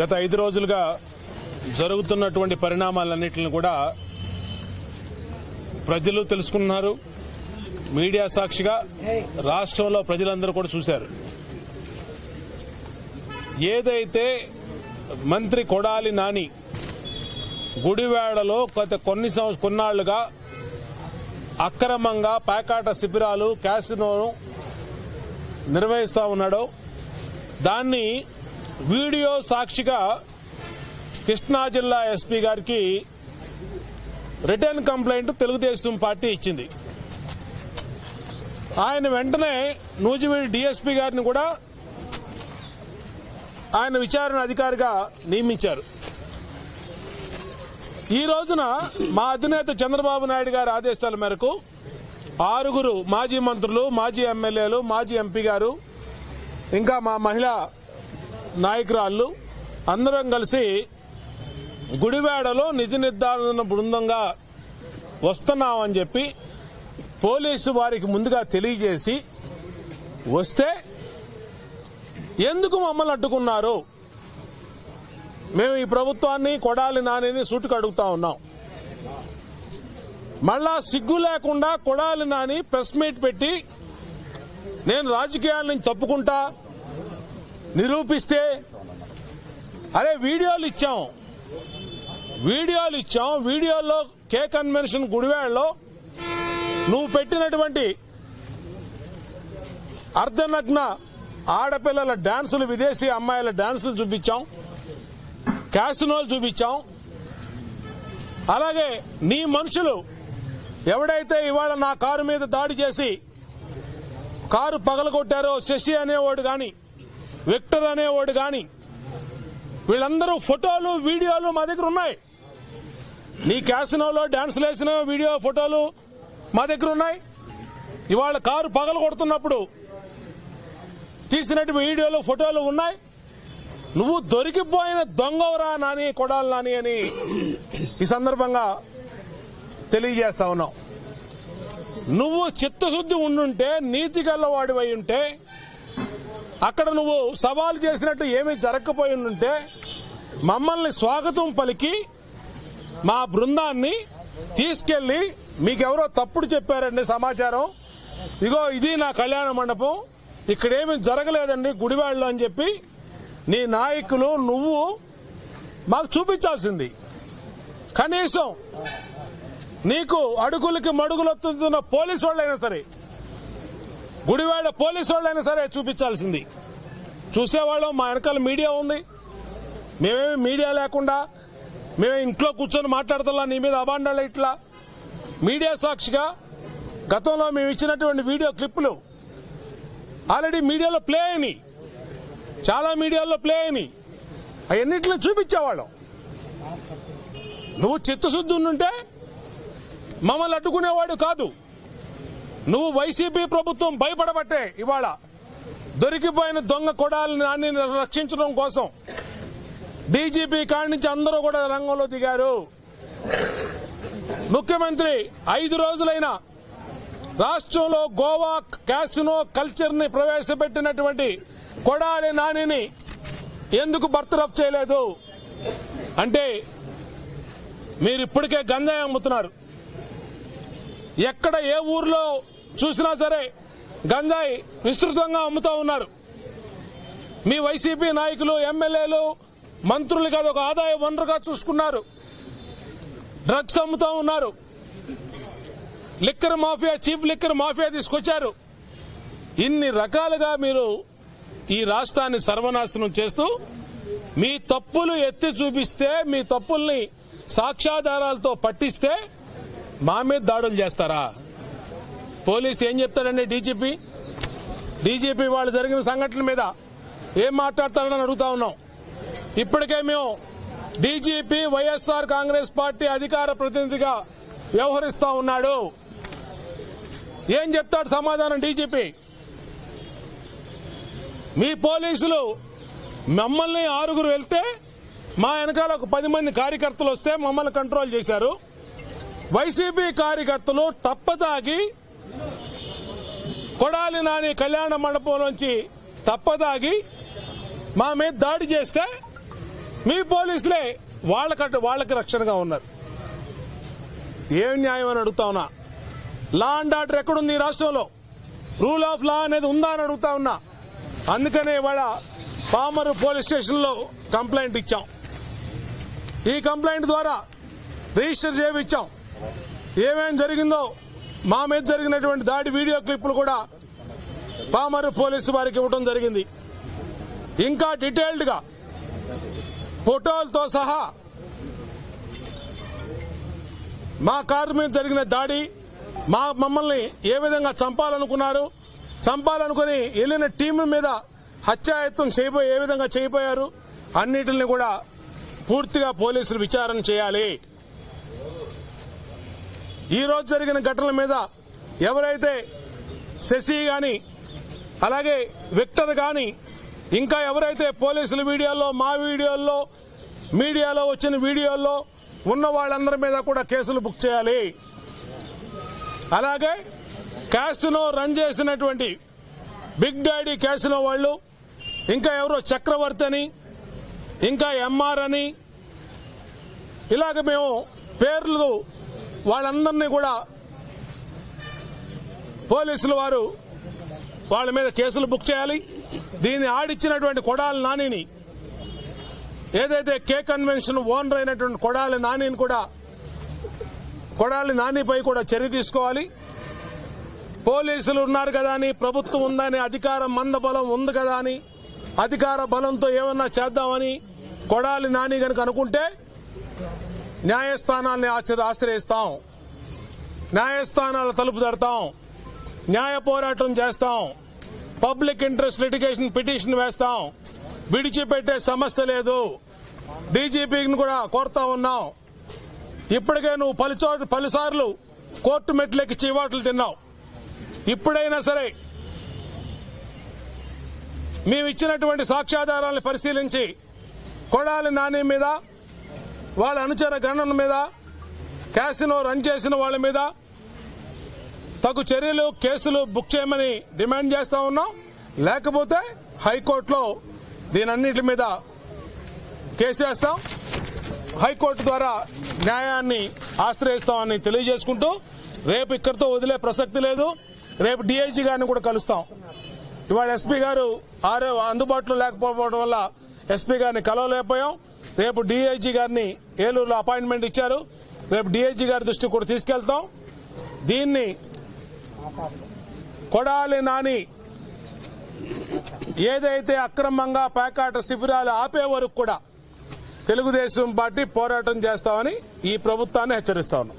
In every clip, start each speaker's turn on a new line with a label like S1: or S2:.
S1: గత ఐదు రోజులుగా జరుగుతున్నటువంటి పరిణామాలన్నింటిని కూడా ప్రజలు తెలుసుకున్నారు మీడియా సాక్షిగా రాష్ట్రంలో ప్రజలందరూ కూడా చూశారు ఏదైతే మంత్రి కొడాలి నాని గుడివాడలో గత కొన్ని సంవ- కొన్నాళ్లుగా అక్రమంగా పేకాట శిబిరాలు క్యాసినోను నిర్వహిస్తా ఉన్నాడో దాన్ని వీడియో సాక్షిగా కృష్ణా జిల్లా ఎస్పీ గారికి రిటర్న్ కంప్లైంట్ తెలుగుదేశం పార్టీ ఇచ్చింది ఆయన వెంటనే నూజివీడి డీఎస్పీ గారిని కూడా ఆయన విచారణ అధికారిగా నియమించారు ఈ రోజున మా అధినేత చంద్రబాబు నాయుడు గారి ఆదేశాల మేరకు ఆరుగురు మాజీ మంత్రులు మాజీ ఎమ్మెల్యేలు మాజీ ఎంపీ గారు ఇంకా మా మహిళా నాయకురాళ్ళు అందరం కలిసి గుడివాడలో నిజ నిర్ధారణ బృందంగా వస్తున్నామని చెప్పి పోలీసు వారికి ముందుగా తెలియజేసి వస్తే ఎందుకు మమ్మల్ని అడ్డుకున్నారు మేము ఈ ప్రభుత్వాన్ని కొడాలి నానిని సూటుకు అడుగుతా ఉన్నాం మళ్ళా సిగ్గు లేకుండా కొడాలి నాని ప్రెస్ మీట్ పెట్టి నేను రాజకీయాల నుంచి తప్పుకుంటా నిరూపిస్తే అరే వీడియోలు ఇచ్చాం వీడియోలు ఇచ్చాం వీడియోలో కే కన్వెన్షన్ గుడివాడలో నువ్వు పెట్టినటువంటి అర్ధనగ్న ఆడపిల్లల డాన్సులు విదేశీ అమ్మాయిల డాన్సులు చూపించాం క్యాసినోలు చూపించాం అలాగే నీ మనుషులు ఎవడైతే ఇవాళ నా కారు మీద దాడి చేసి కారు పగలగొట్టారో శశి అనేవాడు గాని విక్టర్ అనేవాడు గాని వీళ్ళందరూ ఫోటోలు వీడియోలు మా దగ్గర ఉన్నాయి నీ క్యాసినోలో డాన్స్ వేసిన వీడియో ఫోటోలు మా దగ్గర ఉన్నాయి ఇవాళ కారు పగల కొడుతున్నప్పుడు తీసినట్టు వీడియోలు ఫోటోలు ఉన్నాయి నువ్వు దొరికిపోయిన దొంగవరా నాని కొడాలి నాని అని ఈ సందర్భంగా తెలియజేస్తా ఉన్నాం నువ్వు చిత్తశుద్ధి ఉండుంటే నీతి గల్లవాడివై ఉంటే అక్కడ నువ్వు సవాలు చేసినట్టు ఏమీ జరగకపోయి ఉంటే మమ్మల్ని స్వాగతం పలికి మా బృందాన్ని తీసుకెళ్లి మీకెవరో తప్పుడు చెప్పారండి సమాచారం ఇగో ఇది నా కళ్యాణ మండపం ఇక్కడేమీ జరగలేదండి గుడివాడలో అని చెప్పి నీ నాయకులు నువ్వు మాకు చూపించాల్సింది కనీసం నీకు అడుగులకి మడుగులొత్తుతున్న పోలీసు వాళ్ళైనా సరే గుడివాడ పోలీసు వాళ్ళైనా సరే చూపించాల్సింది చూసేవాళ్ళం మా వెనకాల మీడియా ఉంది మేమేమి మీడియా లేకుండా మేమే ఇంట్లో కూర్చొని మాట్లాడుతున్నా నీ మీద అబాండాలు ఇట్లా మీడియా సాక్షిగా గతంలో మేము ఇచ్చినటువంటి వీడియో క్లిప్పులు ఆల్రెడీ మీడియాలో ప్లే అయినాయి చాలా మీడియాలో ప్లే అయినాయి అవన్నింటిని చూపించేవాళ్ళం నువ్వు చిత్తశుద్ధి ఉండుంటే మమ్మల్ని అడ్డుకునేవాడు కాదు నువ్వు వైసీపీ ప్రభుత్వం భయపడబట్టే ఇవాళ దొరికిపోయిన దొంగ కొడాలని నాని రక్షించడం కోసం డీజీపీ కాడి నుంచి అందరూ కూడా రంగంలో దిగారు ముఖ్యమంత్రి ఐదు రోజులైన రాష్ట్రంలో గోవా క్యాసినో కల్చర్ ని ప్రవేశపెట్టినటువంటి కొడాలి నానిని ఎందుకు బర్తరఫ్ చేయలేదు అంటే మీరు ఇప్పటికే గంజాయి అమ్ముతున్నారు ఎక్కడ ఏ ఊర్లో చూసినా సరే గంజాయి విస్తృతంగా అమ్ముతా ఉన్నారు మీ వైసీపీ నాయకులు ఎమ్మెల్యేలు మంత్రులు అది ఒక ఆదాయ వనరుగా చూసుకున్నారు డ్రగ్స్ అమ్ముతా ఉన్నారు liquor mafia chief liquor mafia తీసుకొచ్చారు ఇన్ని రకాలుగా మీరు ఈ రాష్ట్రాన్ని సర్వనాశనం చేస్తూ మీ తప్పులు ఎత్తి చూపిస్తే మీ తప్పుల్ని సాక్ష్యాధారాలతో పట్టిస్తే మా మీద దాడులు చేస్తారా పోలీసు ఏం చెప్తాడండి డీజీపీ డీజీపీ వాళ్ళు జరిగిన సంఘటన మీద ఏం మాట్లాడతారని అడుగుతా ఉన్నాం ఇప్పటికే మేము డీజీపీ వైఎస్ఆర్ కాంగ్రెస్ పార్టీ అధికార ప్రతినిధిగా వ్యవహరిస్తా ఉన్నాడు ఏం చెప్తాడు సమాధానం డీజీపీ మీ పోలీసులు మమ్మల్ని ఆరుగురు వెళ్తే మా వెనకాల ఒక పది మంది కార్యకర్తలు వస్తే మమ్మల్ని కంట్రోల్ చేశారు వైసీపీ కార్యకర్తలు తప్పదాగి కొడాలి నాని కళ్యాణ మండపంలోంచి తప్పదాగి మా మీద దాడి చేస్తే మీ పోలీసులే వాళ్ళకట్టు వాళ్ళకి రక్షణగా ఉన్నారు ఏం న్యాయం అని అడుగుతా ఉన్నా లా అండ్ ఆర్డర్ ఎక్కడుంది ఈ రాష్ట్రంలో రూల్ ఆఫ్ లా అనేది ఉందా అని అడుగుతా ఉన్నా అందుకనే ఇవాళ పామరు పోలీస్ స్టేషన్లో కంప్లైంట్ ఇచ్చాం ఈ కంప్లైంట్ ద్వారా రిజిస్టర్ చేయించాం ఏమేం జరిగిందో మా మీద జరిగినటువంటి దాడి వీడియో క్లిప్పులు కూడా పామరు పోలీసు వారికి ఇవ్వడం జరిగింది ఇంకా డీటెయిల్డ్ గా ఫోటోలతో సహా మా కారు మీద జరిగిన దాడి మా మమ్మల్ని ఏ విధంగా చంపాలనుకున్నారు చంపాలనుకుని వెళ్ళిన టీం మీద హత్యాయత్నం చేయబోయి ఏ విధంగా చేయబోయారు అన్నిటిని కూడా పూర్తిగా పోలీసులు విచారణ చేయాలి ఈ రోజు జరిగిన ఘటనల మీద ఎవరైతే శశి గాని అలాగే విక్టర్ గాని ఇంకా ఎవరైతే పోలీసుల వీడియోల్లో మా వీడియోల్లో మీడియాలో వచ్చిన వీడియోల్లో ఉన్న వాళ్ళందరి మీద కూడా కేసులు బుక్ చేయాలి అలాగే క్యాసినో రన్ చేసినటువంటి బిగ్ డాడీ క్యాసినో వాళ్ళు ఇంకా ఎవరో చక్రవర్తి అని ఇంకా ఎంఆర్ అని ఇలాగ మేము పేర్లు వాళ్ళందరినీ కూడా పోలీసులు వారు వాళ్ళ మీద కేసులు బుక్ చేయాలి దీన్ని ఆడిచ్చినటువంటి కొడాలి నానిని ఏదైతే కే కన్వెన్షన్ ఓనర్ అయినటువంటి కొడాలి నానిని కూడా కొడాలి నానిపై కూడా చర్య తీసుకోవాలి పోలీసులు ఉన్నారు కదా అని ప్రభుత్వం ఉందని అధికార మందబలం ఉంది కదా అని అధికార బలంతో ఏమన్నా చేద్దామని కొడాలి నాని గనుక అనుకుంటే న్యాయస్థానాల్ని ఆశ్ర- ఆశ్రయిస్తాం న్యాయస్థానాల తలుపు తడతాం న్యాయ పోరాటం చేస్తాం పబ్లిక్ ఇంట్రెస్ట్ లిటిగేషన్ పిటిషన్ వేస్తాం విడిచిపెట్టే సమస్య లేదు డీజీపీని కూడా కోరుతా ఉన్నాం ఇప్పటికే నువ్వు పలుచో పలుసార్లు కోర్టు మెట్లెక్కి చీవాట్లు తిన్నావు ఇప్పుడైనా సరే మేము ఇచ్చినటువంటి సాక్ష్యాధారాలను పరిశీలించి కొడాలి నాని మీద వాళ్ళ అనుచర గణన మీద క్యాసినో రన్ చేసిన వాళ్ళ మీద తగు చర్యలు కేసులు బుక్ చేయమని డిమాండ్ చేస్తా ఉన్నాం లేకపోతే హైకోర్టులో దీనన్నిటి మీద కేసు వేస్తాం హైకోర్టు ద్వారా న్యాయాన్ని ఆశ్రయిస్తామని తెలియజేసుకుంటూ రేపు ఇక్కడితో వదిలే ప్రసక్తి లేదు రేపు డీఐజీ గారిని కూడా కలుస్తాం ఇవాళ ఎస్పీ గారు ఆరో అందుబాటులో లేకపోవడం వల్ల ఎస్పీ గారిని కలవలేకపోయాం రేపు డీఐజీ గారిని ఏలూరులో అపాయింట్మెంట్ ఇచ్చారు రేపు డీఐజీ గారి దృష్టికి కూడా తీసుకెళ్తాం దీన్ని కొడాలి నాని ఏదైతే అక్రమంగా పేకాట శిబిరాలు ఆపే వరకు కూడా తెలుగుదేశం పార్టీ పోరాటం చేస్తామని ఈ ప్రభుత్వాన్ని హెచ్చరిస్తా ఉన్నాం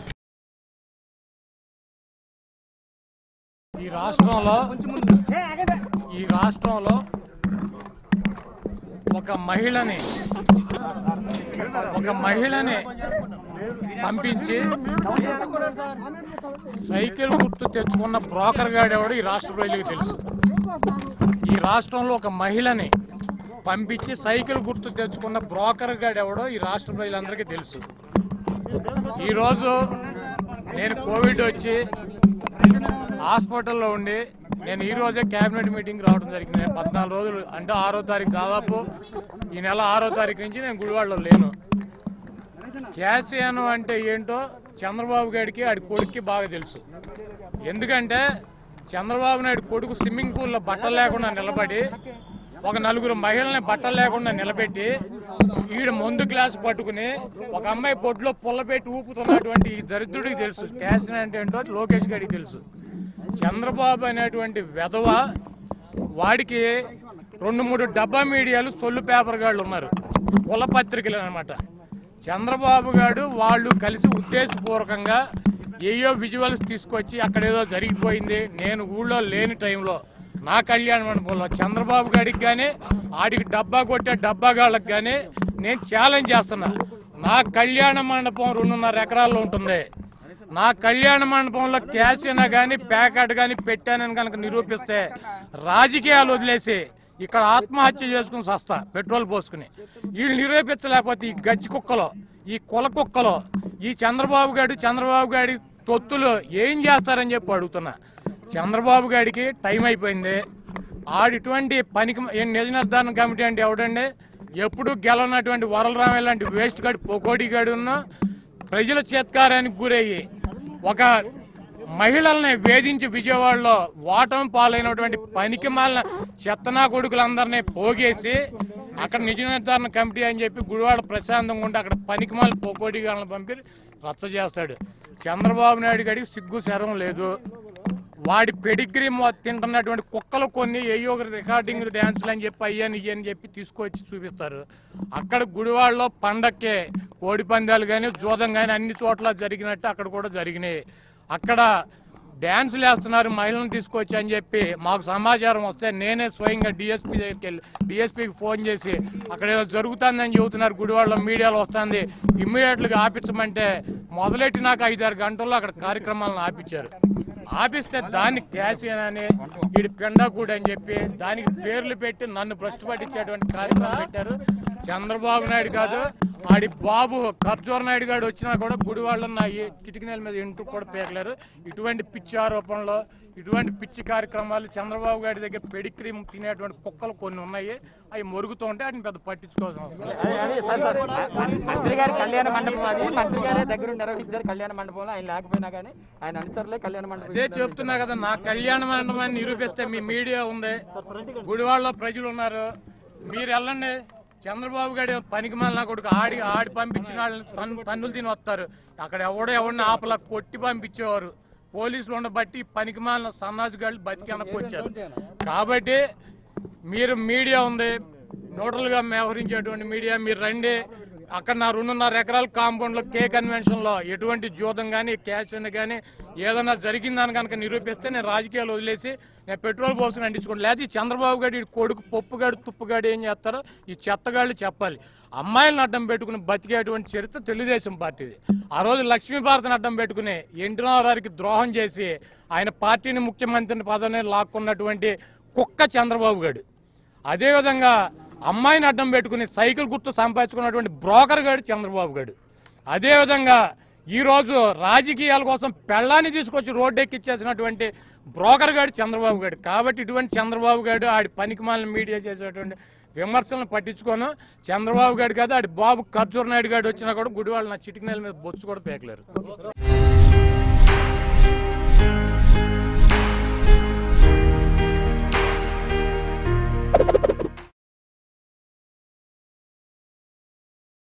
S2: ఈ రాష్ట్రంలో ఈ రాష్ట్రంలో ఒక మహిళని ఒక మహిళని పంపించి సైకిల్ గుర్తు తెచ్చుకున్న బ్రోకర్ గాడెవడు ఈ రాష్ట్ర ప్రజలకు తెలుసు ఈ రాష్ట్రంలో ఒక మహిళని పంపించి సైకిల్ గుర్తు తెచ్చుకున్న బ్రోకర్ గాడెవడో ఈ రాష్ట్ర ప్రజలందరికీ తెలుసు ఈరోజు నేను కోవిడ్ వచ్చి హాస్పిటల్లో ఉండి నేను ఈ రోజే కేబినెట్ మీటింగ్ రావడం జరిగింది నేను పద్నాలుగు రోజులు అంటే ఆరో తారీఖు దాదాపు ఈ నెల ఆరో తారీఖు నుంచి నేను గుడివాడలో లేను క్యాసియాను అంటే ఏంటో చంద్రబాబు గారికి ఆడి కొడుక్కి బాగా తెలుసు ఎందుకంటే చంద్రబాబు నాయుడు కొడుకు స్విమ్మింగ్ పూల్లో బట్టలు లేకుండా నిలబడి ఒక నలుగురు మహిళల్ని బట్టలు లేకుండా నిలబెట్టి ఈడ ముందు గ్లాస్ పట్టుకుని ఒక అమ్మాయి పొట్టులో పుల్ల పెట్టి ఊపుతున్నటువంటి ఈ దరిద్రుడికి తెలుసు క్యాసిన్ అంటే ఏంటో లోకేష్ గారికి తెలుసు చంద్రబాబు అనేటువంటి వెధవ వాడికి రెండు మూడు డబ్బా మీడియాలు సొల్లు పేపర్ గాళ్ళు ఉన్నారు కుల పత్రికలు అనమాట చంద్రబాబు గారు వాళ్ళు కలిసి ఉద్దేశపూర్వకంగా ఏయో విజువల్స్ తీసుకొచ్చి అక్కడ ఏదో జరిగిపోయింది నేను ఊళ్ళో లేని టైంలో నా కళ్యాణ మండపంలో చంద్రబాబు గారికి కానీ ఆడికి డబ్బా కొట్టే డబ్బాగాళ్ళకి కానీ నేను ఛాలెంజ్ చేస్తున్నా నా కళ్యాణ మండపం రెండున్నర ఎకరాల్లో ఉంటుంది నా కళ్యాణ మండపంలో క్యాసినా కానీ ప్యాకెట్ కానీ పెట్టానని కనుక నిరూపిస్తే రాజకీయాలు వదిలేసి ఇక్కడ ఆత్మహత్య చేసుకుని సస్తా పెట్రోల్ పోసుకుని వీళ్ళు నిరూపించలేకపోతే ఈ గజ్జి కుక్కలో ఈ కుల కుక్కలో ఈ చంద్రబాబు గారు చంద్రబాబు గారి తొత్తులు ఏం చేస్తారని చెప్పి అడుగుతున్నా చంద్రబాబు గారికి టైం అయిపోయింది ఆడిటువంటి పనికి ఏం నిజ నిర్ధారణ కమిటీ అంటే ఎవడండి ఎప్పుడు గెలవనటువంటి వరలరామయ్య లాంటి వేస్ట్ గాడి పొకోడి గాడి ఉన్న ప్రజల చేత్కారానికి గురయ్యి ఒక మహిళల్ని వేధించి విజయవాడలో ఓటమి పాలైనటువంటి పనికి మాలిన చెత్తనా కొడుకులందరినీ పోగేసి అక్కడ నిజ నిర్ధారణ కమిటీ అని చెప్పి గుడివాడ ప్రశాంతంగా ఉంటే అక్కడ పనికి మాలిన పొకోడి గారిని పంపి రచ్చ చేస్తాడు చంద్రబాబు నాయుడు గడికి సిగ్గు శరం లేదు వాడి పెడిగ్రీ తింటున్నటువంటి కుక్కలు కొన్ని ఏయో ఒక రికార్డింగ్ డ్యాన్సులు అని చెప్పి అయ్యని ఇయ్యని చెప్పి తీసుకొచ్చి చూపిస్తారు అక్కడ గుడివాడలో పండక్కే కోడి పందాలు కానీ జూదం కానీ అన్ని చోట్ల జరిగినట్టు అక్కడ కూడా జరిగినాయి అక్కడ డ్యాన్సులు వేస్తున్నారు మహిళలను తీసుకొచ్చి అని చెప్పి మాకు సమాచారం వస్తే నేనే స్వయంగా డిఎస్పీ దగ్గరికి వెళ్ళి డిఎస్పీకి ఫోన్ చేసి అక్కడ ఏదో జరుగుతుందని చెబుతున్నారు గుడివాడలో మీడియాలో వస్తుంది ఇమ్మీడియట్గా ఆపించమంటే మొదలెట్టి నాకు ఐదారు గంటల్లో అక్కడ కార్యక్రమాలను ఆపించారు ఆపిస్తే దాన్ని క్యాషియన్ అని వీడి పెండాకూడి అని చెప్పి దానికి పేర్లు పెట్టి నన్ను భ్రష్టు పట్టించేటువంటి కార్యక్రమం పెట్టారు చంద్రబాబు నాయుడు కాదు ఆడి బాబు ఖర్జూర నాయుడు గారు వచ్చినా కూడా గుడివాళ్ళ నా ఈ కిటికీల మీద ఇంటూ కూడా పేకలేరు ఇటువంటి పిచ్చి ఆరోపణలు ఇటువంటి పిచ్చి కార్యక్రమాలు చంద్రబాబు గారి దగ్గర పెడిక్రీమ్ తినేటువంటి కుక్కలు కొన్ని ఉన్నాయి అవి మొరుగుతూ ఉంటే వాటిని పెద్ద పట్టించుకోవాల్సిన అవసరం లేదు.
S3: అదే, అదే, సార్, సార్, మంత్రి గారి కళ్యాణ మండపం అది మంత్రి గారే దగ్గర నిర్వహించారు కళ్యాణ మండపంలో ఆయన లేకపోయినా కానీ ఆయన అనుచరులే కళ్యాణ మండపం
S2: అదే చెప్తున్నా కదా నా కళ్యాణ మండపాన్ని నిరూపిస్తే మీ మీడియా ఉంది గుడివాడలో ప్రజలు ఉన్నారు మీరు వెళ్ళండి చంద్రబాబు గారి పనికి నా కొడుకు ఆడి ఆడి పంపించిన వాళ్ళని తన్ను తన్నులు తిని వస్తారు అక్కడ ఎవడో ఎవడిని ఆపలా కొట్టి పంపించేవారు పోలీసులు ఉండబట్టి పనికి మాలిన సన్నాసి గాళ్ళు బతికి వెనక్కి వచ్చారు కాబట్టి మీరు మీడియా ఉంది న్యూట్రల్గా వ్యవహరించేటువంటి మీడియా మీరు రండి అక్కడ నా రెండున్నర ఎకరాల కాంపౌండ్లో కే కన్వెన్షన్లో ఎటువంటి జూదం కానీ క్యాష్ కానీ ఏదైనా జరిగిందని కనుక నిరూపిస్తే నేను రాజకీయాలు వదిలేసి నేను పెట్రోల్ పోసిన అంటించుకోండి లేదా ఈ చంద్రబాబు గారి కొడుకు పప్పుగాడు తుప్పుగాడు ఏం చేస్తారో ఈ చెత్తగాళ్ళు చెప్పాలి అమ్మాయిలను అడ్డం పెట్టుకుని బతికేటువంటి చరిత్ర తెలుగుదేశం పార్టీది ఆ రోజు లక్ష్మీభారతిని అడ్డం పెట్టుకుని ఎన్టీ రామారావుకి ద్రోహం చేసి ఆయన పార్టీని ముఖ్యమంత్రిని పదవిని లాక్కున్నటువంటి కుక్క చంద్రబాబు గారు అదేవిధంగా అమ్మాయిని అడ్డం పెట్టుకుని సైకిల్ గుర్తు సంపాదించుకున్నటువంటి బ్రోకర్ గాడు చంద్రబాబు గారు అదేవిధంగా ఈరోజు రాజకీయాల కోసం పెళ్ళాన్ని తీసుకొచ్చి రోడ్డు ఎక్కిచ్చేసినటువంటి బ్రోకర్ గాడు చంద్రబాబు గారు కాబట్టి ఇటువంటి చంద్రబాబు గారు ఆడి పనికి మాలిన మీడియా చేసేటువంటి విమర్శలను పట్టించుకోను చంద్రబాబు గారు కాదు ఆడి బాబు ఖర్జూర్ నాయుడు గారు వచ్చినా కూడా గుడివాళ్ళు నా చిటికినేల మీద బొచ్చు కూడా పేకలేరు